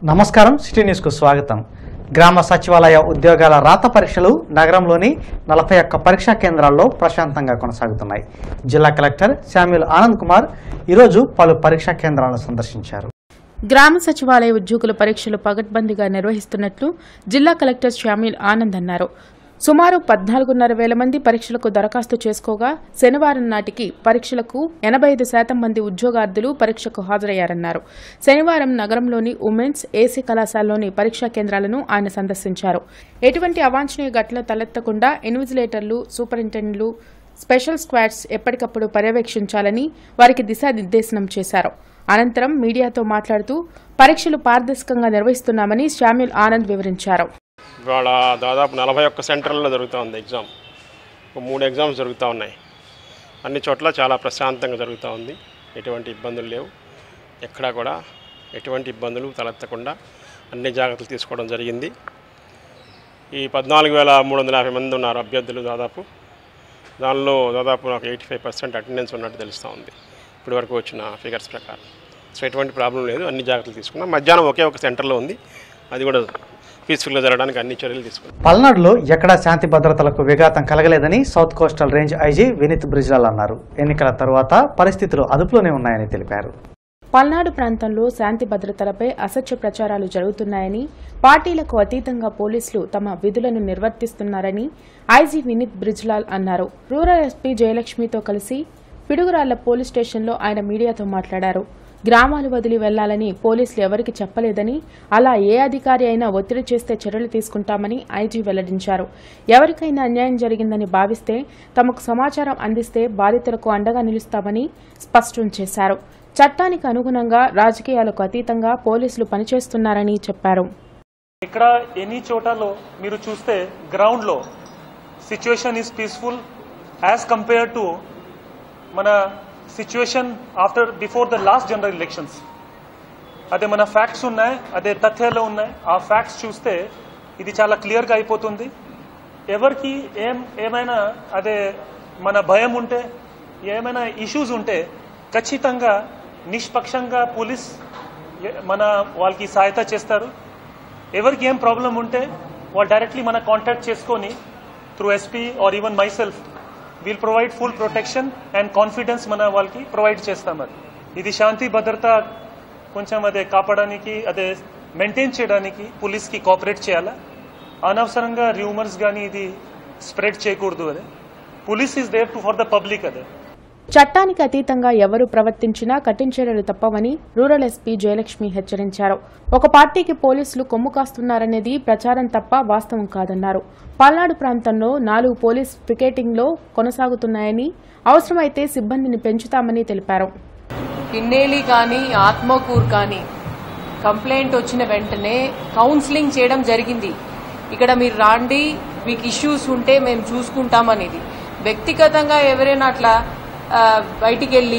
నమస్కారం సిటీ న్యూస్కు స్వాగతం గ్రామ సచివాలయ ఉద్యోగాల రాత పరీక్షలు నగరంలోని నలభై ఒక్క పరీక్షా కేంద్రాల్లో ప్రశాంతంగా కొనసాగుతున్నాయి జిల్లా కలెక్టర్ శామ్యుల్ ఆనంద్ కుమార్ ఈరోజు పలు పరీక్షా కేంద్రాలను సందర్శించారు గ్రామ సచివాలయ ఉద్యోగుల పరీక్షలు పగడ్బందీగా నిర్వహిస్తున్నట్లు జిల్లా కలెక్టర్ శ్యామిల్ ఆనంద్ అన్నారు సుమారు పద్నాలుగున్నర వేల మంది పరీక్షలకు దరఖాస్తు చేసుకోగా శనివారం నాటికి పరీక్షలకు ఎనభై ఐదు శాతం మంది ఉద్యోగార్థులు పరీక్షకు హాజరయ్యారన్నారు శనివారం నగరంలోని ఉమెన్స్ ఏసీ కళాశాలలోని పరీక్షా కేంద్రాలను ఆయన సందర్శించారు ఎటువంటి అవాంఛనీయ ఘటనలు తలెత్తకుండా ఇన్విజిలేటర్లు సూపరింటెండెంట్లు స్పెషల్ స్క్వాడ్స్ ఎప్పటికప్పుడు పర్యవేక్షించాలని వారికి దిశానిర్దేశనం చేశారు అనంతరం మీడియాతో మాట్లాడుతూ పరీక్షలు పారదర్శకంగా నిర్వహిస్తున్నామని శామ్యుల్ ఆనంద్ వివరించారు ఇవాళ దాదాపు నలభై ఒక్క సెంటర్లలో జరుగుతూ ఉంది ఎగ్జామ్ ఒక మూడు ఎగ్జామ్స్ జరుగుతూ ఉన్నాయి అన్ని చోట్ల చాలా ప్రశాంతంగా జరుగుతూ ఉంది ఎటువంటి ఇబ్బందులు లేవు ఎక్కడా కూడా ఎటువంటి ఇబ్బందులు తలెత్తకుండా అన్ని జాగ్రత్తలు తీసుకోవడం జరిగింది ఈ పద్నాలుగు వేల మూడు వందల యాభై మంది ఉన్నారు అభ్యర్థులు దాదాపు దానిలో దాదాపు నాకు ఎయిటీ ఫైవ్ పర్సెంట్ అటెండెన్స్ ఉన్నట్టు తెలుస్తూ ఉంది ఇప్పటి వరకు వచ్చిన ఫిగర్స్ ప్రకారం సో ఎటువంటి ప్రాబ్లం లేదు అన్ని జాగ్రత్తలు తీసుకున్నాం మధ్యాహ్నం ఒకే ఒక సెంటర్లో ఉంది అది కూడా పీస్ఫుల్గా జరగడానికి అన్ని చర్యలు తీసుకున్నాం పల్నాడులో ఎక్కడా శాంతి భద్రతలకు విఘాతం కలగలేదని south coastal range IG Vineet Brijlal అన్నారు ఎన్నికల తరువాత పరిస్థితులు అదుపులోనే ఉన్నాయని తెలిపారు పల్నాడు ప్రాంతంలో శాంతి భద్రతలపై అసత్య ప్రచారాలు జరుగుతున్నాయని పార్టీలకు అతీతంగా పోలీసులు తమ విధులను నిర్వర్తిస్తున్నారని ఐజీ వినీత్ బ్రిజ్లాల్ అన్నారు రూరల్ ఎస్పీ జయలక్ష్మితో కలిసి పిడుగురాళ్ల పోలీస్ స్టేషన్లో ఆయన మీడియాతో మాట్లాడారు గ్రామాలు వదిలి వెళ్లాలని పోలీసులు ఎవరికి చెప్పలేదని అలా ఏ అధికారి అయినా ఒత్తిడి చేస్తే చర్యలు తీసుకుంటామని ఐజీ వెల్లడించారు ఎవరికైనా అన్యాయం జరిగిందని భావిస్తే తమకు సమాచారం అందిస్తే బాధితులకు అండగా నిలుస్తామని స్పష్టం చేశారు చట్టానికి అనుగుణంగా రాజకీయాలకు అతీతంగా పోలీసులు పనిచేస్తున్నారని చెప్పారు ఇక్కడ ఎనీ చోటలో మీరు చూస్తే గ్రౌండ్లో situation is peaceful as compare to మన situation after before the last general elections అదే మన ఫ్యాక్ట్స్ ఉన్నాయి అదే తథ్యాలు ఉన్నాయి ఆ ఫ్యాక్ట్స్ చూస్తే ఇది చాలా క్లియర్గా అయిపోతుంది ఎవరికి ఏం ఏమైనా అదే మన భయం ఉంటే ఏమైనా ఇష్యూస్ ఉంటే ఖచ్చితంగా నిష్పక్షంగా పోలీస్ ఏ- మన వాళ్ళకి సహాయత చేస్తారు ఎవరికి ఏం ప్రాబ్లం ఉంటే వాళ్ళు డైరెక్ట్లీ మన కాంటాక్ట్ చేసుకొని through SP or even myself will provide full protection and confidence మన వాళ్ళకి ప్రొవైడ్ చేస్తాం అది ఇది శాంతి భద్రత కొంచెం అదే కాపాడడానికి అదే మెయింటైన్ చేయడానికి పోలీస్కి కోఆపరేట్ చేయాలా అనవసరంగా రూమర్స్ కానీ ఇది స్ప్రెడ్ చేయకూడదు అదే police is there to for the public అదే చట్టానికి అతీతంగా ఎవరు ప్రవర్తించినా కఠిన చర్యలు తప్పవని రూరల్ ఎస్పీ జయలక్ష్మి హెచ్చరించారు ఒక పార్టీకి పోలీసులు కొమ్ము కాస్తున్నారనేది ప్రచారం తప్ప వాస్తవం కాదన్నారు పల్నాడు ప్రాంతంలో నాలుగు పోలీస్ పికెటింగ్లో కొనసాగుతున్నాయని అవసరమైతే సిబ్బందిని పెంచుతామని తెలిపారు పిన్నేలి కానీ ఆత్మకూర్ కానీ కంప్లైంట్ వచ్చిన వెంటనే కౌన్సిలింగ్ చేయడం జరిగింది ఇక్కడ మీరు రాండి మీకు ఇష్యూస్ ఉంటే మేము చూసుకుంటాం అనేది వ్యక్తిగతంగా ఎవరైనా అట్లా ఆ, బయటికి వెళ్ళి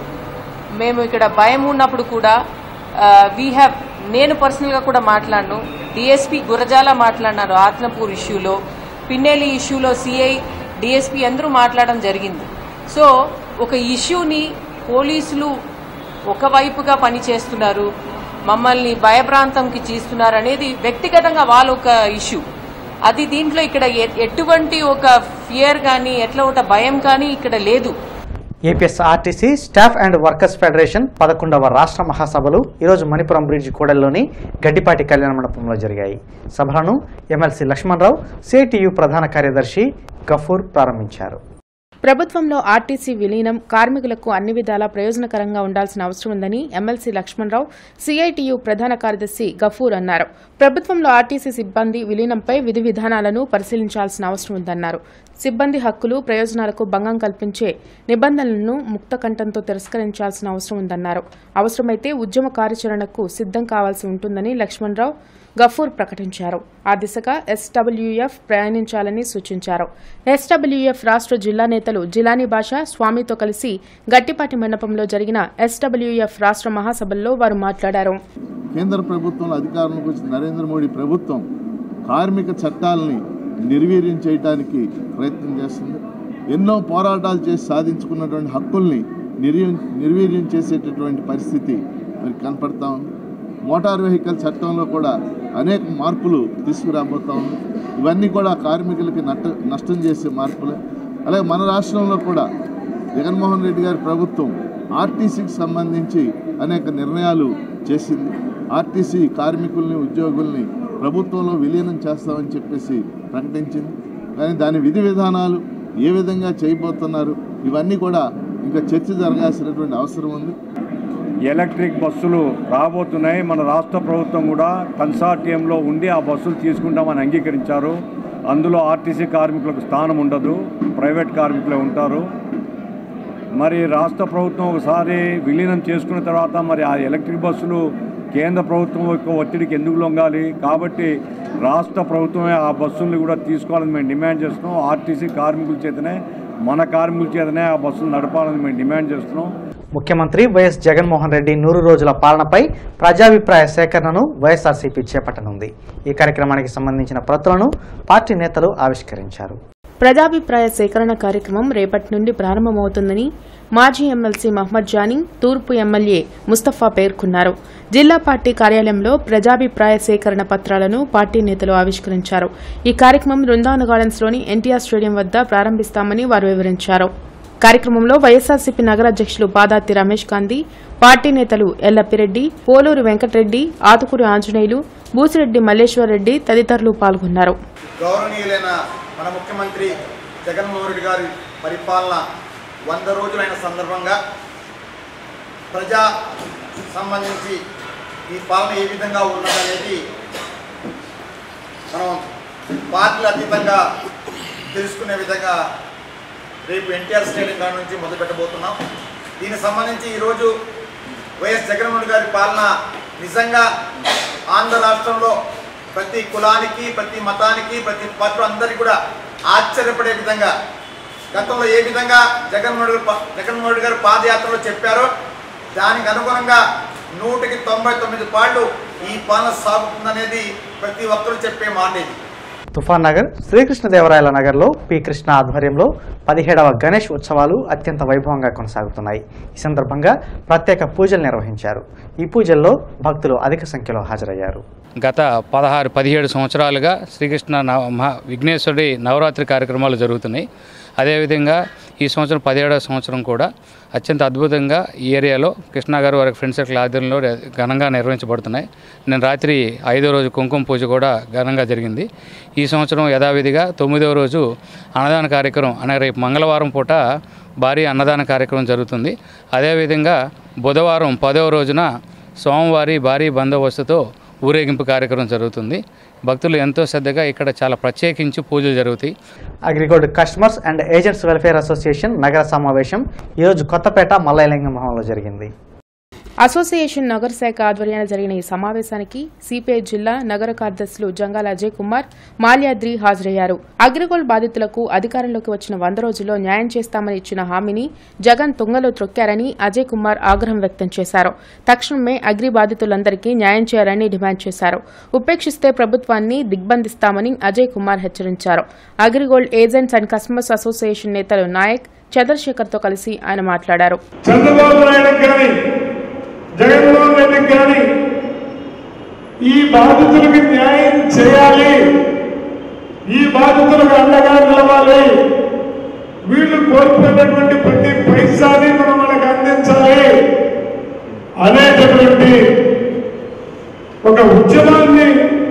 మేము ఇక్కడ భయం ఉన్నప్పుడు కూడా వీ హ్యావ్ నేను పర్సనల్గా కూడా మాట్లాడను డిఎస్పీ గురజాల మాట్లాడినారు ఆత్మపూర్ ఇష్యూలో పిన్నేలి ఇష్యూలో సిఐ డిఎస్పీ అందరూ మాట్లాడడం జరిగింది సో ఒక ఇష్యూని పోలీసులు ఒకవైపుగా పనిచేస్తున్నారు మమ్మల్ని భయభ్రాంతంకి చేస్తున్నారు అనేది వ్యక్తిగతంగా వాళ్ళ ఒక ఇష్యూ అది దీంట్లో ఇక్కడ ఎ- ఎటువంటి ఒక ఫియర్ కానీ ఎట్లా ఒక భయం కానీ ఇక్కడ లేదు APS RTC staff and workers federation పదకొండవ రాష్ట్ర మహాసభలు ఈరోజు మణిపురం బ్రిడ్జ్ కూడలిలోని గడ్డిపాటి కళ్యాణ మండపంలో జరిగాయి సభలను ఎమ్మెల్సీ లక్ష్మణరావు సిఐటియు ప్రధాన కార్యదర్శి గఫూర్ ప్రారంభించారు ప్రభుత్వంలో ఆర్టీసీ విలీనం కార్మికులకు అన్ని విధాలా ప్రయోజనకరంగా ఉండాల్సిన అవసరం ఉందని ఎమ్మెల్సీ లక్ష్మణరావు సిఐటియు ప్రధాన కార్యదర్శి గఫూర్ అన్నారు ప్రభుత్వంలో ఆర్టీసీ సిబ్బంది విలీనంపై విధి విధానాలను పరిశీలించాల్సిన అవసరం ఉందన్నారు సిబ్బంది హక్కులు ప్రయోజనాలకు భంగం కల్పించే నిబంధనలను ముక్త కంఠంతో తిరస్కరించాల్సిన అవసరం ఉందన్నారు అవసరమైతే ఉద్యమ కార్యాచరణకు సిద్ధం కావాల్సి ఉంటుందని లక్ష్మణరావు గఫూర్ ప్రకటించారు ఆ దిశగా ఎస్డబ్ల్యూఎఫ్ ప్రయాణించాలని సూచించారు ఎస్డబ్ల్యూఎఫ్ రాష్ట్ర జిల్లా నేతలు జిలానీ భాష స్వామితో కలిసి గట్టిపాటి మండపంలో జరిగిన ఎస్డబ్ల్యూఎఫ్ రాష్ట్ర మహాసభల్లో వారు మాట్లాడారు కేంద్ర ప్రభుత్వంలో అధికారంలోకి వచ్చిన నరేంద్ర మోడీ ప్రభుత్వం కార్మిక చట్టాలని నిర్వీర్యం చేయడానికి ప్రయత్నం చేస్తుంది ఎన్నో పోరాటాలు చేసి సాధించుకున్నటువంటి హక్కుల్ని నిర్వీర్యం నిర్వీర్యం చేసేటటువంటి పరిస్థితి మరి కనపడతా ఉంది మోటార్ వెహికల్ చట్టంలో కూడా అనేక మార్పులు తీసుకురాబోతా ఉంది ఇవన్నీ కూడా కార్మికులకి నట్ట నష్టం చేసే మార్పులే అలాగే మన రాష్ట్రంలో కూడా జగన్మోహన్ రెడ్డి గారి ప్రభుత్వం ఆర్టీసీకి సంబంధించి అనేక నిర్ణయాలు చేసింది ఆర్టీసీ కార్మికుల్ని ఉద్యోగుల్ని ప్రభుత్వంలో విలీనం చేస్తామని చెప్పేసి ప్రకటించింది కానీ దాని విధి విధానాలు ఏ విధంగా చేయబోతున్నారు ఇవన్నీ కూడా ఇంకా చర్చ జరగాల్సినటువంటి అవసరం ఉంది ఎలక్ట్రిక్ బస్సులు రాబోతున్నాయి మన రాష్ట్ర ప్రభుత్వం కూడా కన్సార్టియంలో ఉండి ఆ బస్సులు తీసుకుంటామని అంగీకరించారు అందులో ఆర్టీసీ కార్మికులకు స్థానం ఉండదు ప్రైవేట్ కార్మికులే ఉంటారు మరి రాష్ట్ర ప్రభుత్వం ఒకసారి విలీనం చేసుకున్న తర్వాత మరి ఆ ఎలక్ట్రిక్ బస్సులు కేంద్ర ప్రభుత్వం యొక్క ఒత్తిడికి ఎందుకు లొంగాలి కాబట్టి రాష్ట్ర ప్రభుత్వమే ఆ బస్సుల్ని కూడా తీసుకోవాలని మేము డిమాండ్ చేస్తున్నాం ఆర్టీసీ కార్మికుల చేతనే మన కార్మికుల చేతనే ఆ బస్సులు నడపాలని మేము డిమాండ్ చేస్తున్నాం ముఖ్యమంత్రి వైఎస్ జగన్మోహన్ రెడ్డి నూరు రోజుల పాలనపై ప్రజాభిప్రాయ సేకరణను వైఎస్ఆర్సీపీ చేపట్టనుంది ఈ కార్యక్రమానికి సంబంధించిన ప్రతులను పార్టీ నేతలు ఆవిష్కరించారు ప్రజాభిప్రాయ సేకరణ కార్యక్రమం రేపటి నుండి ప్రారంభమవుతుందని మాజీ ఎమ్మెల్సీ మహ్మద్ జానీ తూర్పు ఎమ్మెల్యే ముస్తఫా పేర్కొన్నారు జిల్లా పార్టీ కార్యాలయంలో ప్రజాభిప్రాయ సేకరణ పత్రాలను పార్టీ నేతలు ఆవిష్కరించారు ఈ కార్యక్రమం బృందావన గార్డెన్స్లోని ఎన్టీఆర్ స్టేడియం వద్ద ప్రారంభిస్తామని వారు వివరించారు కార్యక్రమంలో వైఎస్ఆర్సీపీ నగర అధ్యక్షులు పాదాతి రమేష్ గాంధీ పార్టీ నేతలు ఎల్లప్పిరెడ్డి పోలూరు వెంకటరెడ్డి ఆతుకూరి ఆంజనేయులు బూసిరెడ్డి మల్లేశ్వర్ రెడ్డి తదితరులు పాల్గొన్నారు గౌరవనీయులైన మన ముఖ్యమంత్రి జగన్మోహన్ రెడ్డి గారి పరిపాలన వంద రోజులైన సందర్భంగా ప్రజా సంబంధించి ఈ పాలన ఏ విధంగా ఉన్నదనేది మనం పార్టీల అతీతంగా తెలుసుకునే విధంగా రేపు ఎన్టీఆర్ స్టేడియం కాడ నుంచి మొదలు పెట్టబోతున్నాం దీనికి సంబంధించి ఈరోజు వైఎస్ జగన్మోహన్ గారి పాలన నిజంగా ఆంధ్ర రాష్ట్రంలో ప్రతి కులానికి ప్రతి మతానికి ప్రతి పార్టీ అందరికీ కూడా ఆశ్చర్యపడే విధంగా గతంలో ఏ విధంగా జగన్మోహన్ రెడ్డి పా- జగన్మోహన్ రెడ్డి గారు పాదయాత్రలో చెప్పారో దానికి అనుగుణంగా నూటికి తొంభై తొమ్మిది పాళ్ళు ఈ పాలన సాగుతుందనేది ప్రతి ఒక్కరూ చెప్పే మాట ఇది తుఫాన్ నగర్ శ్రీకృష్ణదేవరాయల నగర్లో పి కృష్ణ ఆధ్వర్యంలో పదిహేడవ గణేష్ ఉత్సవాలు అత్యంత వైభవంగా కొనసాగుతున్నాయి ఈ సందర్భంగా ప్రత్యేక పూజలు నిర్వహించారు ఈ పూజల్లో భక్తులు అధిక సంఖ్యలో హాజరయ్యారు గత పదహారు పదిహేడు సంవత్సరాలుగా శ్రీకృష్ణ నవ మహా విఘ్నేశ్వరుడి నవరాత్రి కార్యక్రమాలు జరుగుతున్నాయి అదేవిధంగా ఈ సంవత్సరం పదిహేడవ సంవత్సరం కూడా అత్యంత అద్భుతంగా ఈ ఏరియాలో కృష్ణ గారు వారి ఫ్రెండ్ సర్కిల్ ఆధ్వర్యంలో రే- ఘనంగా నిర్వహించబడుతున్నాయి నేను రాత్రి ఐదో రోజు కుంకుమ పూజ కూడా ఘనంగా జరిగింది ఈ సంవత్సరం యథావిధిగా తొమ్మిదవ రోజు అన్నదాన కార్యక్రమం అనగా రేపు మంగళవారం పూట భారీ అన్నదాన కార్యక్రమం జరుగుతుంది అదేవిధంగా బుధవారం పదవ రోజున సోమవారి భారీ బందోబస్తుతో ఊరేగింపు కార్యక్రమం జరుగుతుంది భక్తులు ఎంతో శ్రద్ధగా ఇక్కడ చాలా ప్రత్యేకించి పూజలు జరుగుతాయి Agrigold customers and agents welfare association నగర సమావేశం ఈరోజు కొత్తపేట మల్లయ్యలింగం భవన్లో జరిగింది అసోసియేషన్ నగర శాఖ ఆధ్వర్యాన జరిగిన ఈ సమావేశానికి సిపిఐ జిల్లా నగర కార్యదర్శులు జంగాల అజయ్ కుమార్ మాల్యాద్రి హాజరయ్యారు అగ్రిగోల్డ్ బాధితులకు అధికారంలోకి వచ్చిన వంద రోజుల్లో న్యాయం చేస్తామని ఇచ్చిన హామీని జగన్ తుంగలో త్రొక్కారని అజయ్ కుమార్ ఆగ్రహం వ్యక్తం చేశారు తక్షణమే అగ్రి బాధితులందరికీ న్యాయం చేయాలని డిమాండ్ చేశారు ఉపేక్షిస్తే ప్రభుత్వాన్ని దిగ్బంధిస్తామని అజయ్ కుమార్ హెచ్చరించారు Agrigold agents and customers association నేతలు నాయక్ చంద్రశేఖర్తో కలిసి ఆయన మాట్లాడారు చంద్రబాబు నాయుడు కానీ జగన్మోహన్ రెడ్డికి కానీ ఈ బాధితులకి న్యాయం చేయాలి ఈ బాధితులకు అండగా నిలవాలి వీళ్ళు కోల్పోయినటువంటి ప్రతి పైసాని మనం వాళ్ళకి అందించాలి అనేటటువంటి ఒక ఉద్యమాన్ని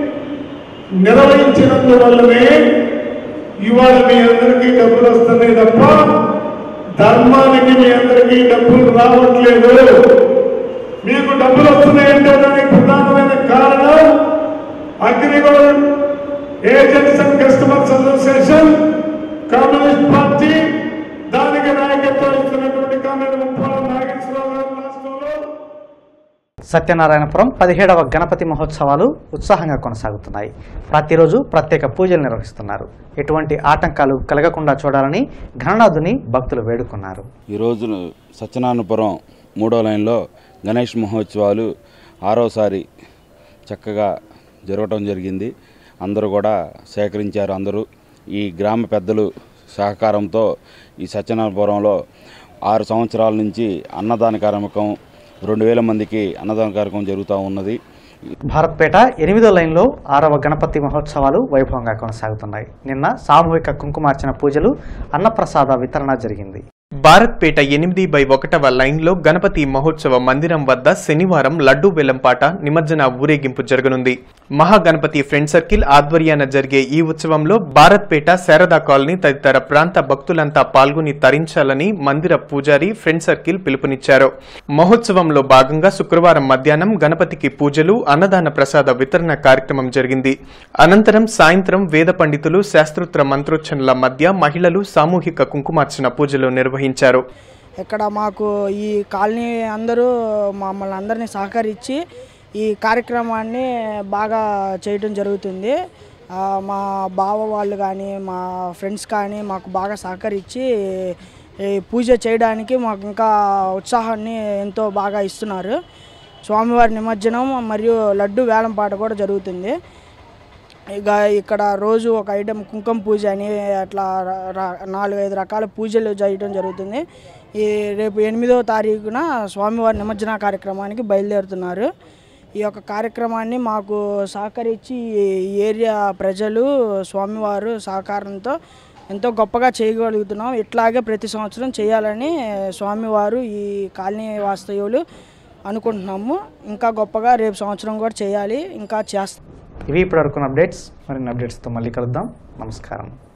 నిర్వహించినందువల్లనే ఇవాళ మీ అందరికీ డబ్బులు వస్తున్నాయి తప్ప ధర్మానికి మీ అందరికీ డబ్బులు రావట్లేదు మీకు డబ్బులు వస్తున్నాయంటే దానికి ప్రధానమైన కారణం Agrigold agents and customers association communist party దానికి నాయకత్వం ఇస్తున్నటువంటి కామెంట్ ముప్పాల నాగేశ్వరరావు గారు రాష్ట్రంలో సత్యనారాయణపురం పదిహేడవ గణపతి మహోత్సవాలు ఉత్సాహంగా కొనసాగుతున్నాయి ప్రతిరోజు ప్రత్యేక పూజలు నిర్వహిస్తున్నారు ఎటువంటి ఆటంకాలు కలగకుండా చూడాలని గణనాథుని భక్తులు వేడుకున్నారు ఈరోజు సత్యనారాయణపురం మూడో లైన్లో గణేష్ మహోత్సవాలు ఆరోసారి చక్కగా జరగటం జరిగింది అందరూ కూడా సేకరించారు అందరూ ఈ గ్రామ పెద్దలు సహకారంతో ఈ సత్యనారాయణపురంలో ఆరు సంవత్సరాల నుంచి అన్నదాన కార్యక్రమం రెండు వేల మందికి అన్నదాన కార్యక్రమం జరుగుతూ ఉన్నది భారత్పేట ఎనిమిదో లైన్లో ఆరవ గణపతి మహోత్సవాలు వైభవంగా కొనసాగుతున్నాయి నిన్న సామూహిక కుంకుమార్చన పూజలు అన్నప్రసాద వితరణ జరిగింది భారత్పేట ఎనిమిది బై ఒకటవ లైన్లో గణపతి మహోత్సవ మందిరం వద్ద శనివారం లడ్డూ వెల్లంపాట నిమజ్జన ఊరేగింపు జరగనుంది మహాగణపతి ఫ్రెండ్ సర్కిల్ ఆధ్వర్యాన జరిగే ఈ ఉత్సవంలో భారత్పేట శారదా కాలనీ తదితర ప్రాంత భక్తులంతా పాల్గొని తరించాలని మందిర పూజారి ఫ్రెండ్ సర్కిల్ పిలుపునిచ్చారు మహోత్సవంలో భాగంగా శుక్రవారం మధ్యాహ్నం గణపతికి పూజలు అన్నదాన ప్రసాద వితరణ కార్యక్రమం జరిగింది అనంతరం సాయంత్రం వేద పండితులు శాస్త్రోత్తర మంత్రోచ్చరణల మధ్య మహిళలు సామూహిక కుంకుమార్చన పూజలు నిర్వహించారు ఇక్కడ మాకు ఈ కాలనీ అందరూ మమ్మల్ని అందరినీ సహకరించి ఈ కార్యక్రమాన్ని బాగా చేయడం జరుగుతుంది ఆ, మా బావ వాళ్ళు కానీ మా ఫ్రెండ్స్ కానీ మాకు బాగా సహకరించి ఈ పూజ చేయడానికి మాకు ఇంకా ఉత్సాహాన్ని ఎంతో బాగా ఇస్తున్నారు స్వామివారి నిమజ్జనం మరియు లడ్డు వేలంపాట కూడా జరుగుతుంది ఇక ఇక్కడ రోజు ఒక ఐటెం కుంకుమ పూజ అని అట్లా ర- ర- నాలుగైదు రకాల పూజలు చేయడం జరుగుతుంది ఈ రేపు ఎనిమిదవ తారీఖున స్వామివారి నిమజ్జన కార్యక్రమానికి బయలుదేరుతున్నారు ఈ యొక్క కార్యక్రమాన్ని మాకు సహకరించి ఈ ఏరియా ప్రజలు స్వామివారు సహకారంతో ఎంతో గొప్పగా చేయగలుగుతున్నాం ఇట్లాగే ప్రతి సంవత్సరం చేయాలని స్వామివారు ఈ కాలనీ వాస్తవ్యులు అనుకుంటున్నాము ఇంకా గొప్పగా రేపు సంవత్సరం కూడా చేయాలి ఇంకా చేస్తాం ఇవి ఇప్పటివరకు అప్డేట్స్ మరిన్ని అప్డేట్స్తో మళ్ళీ కలుద్దాం నమస్కారం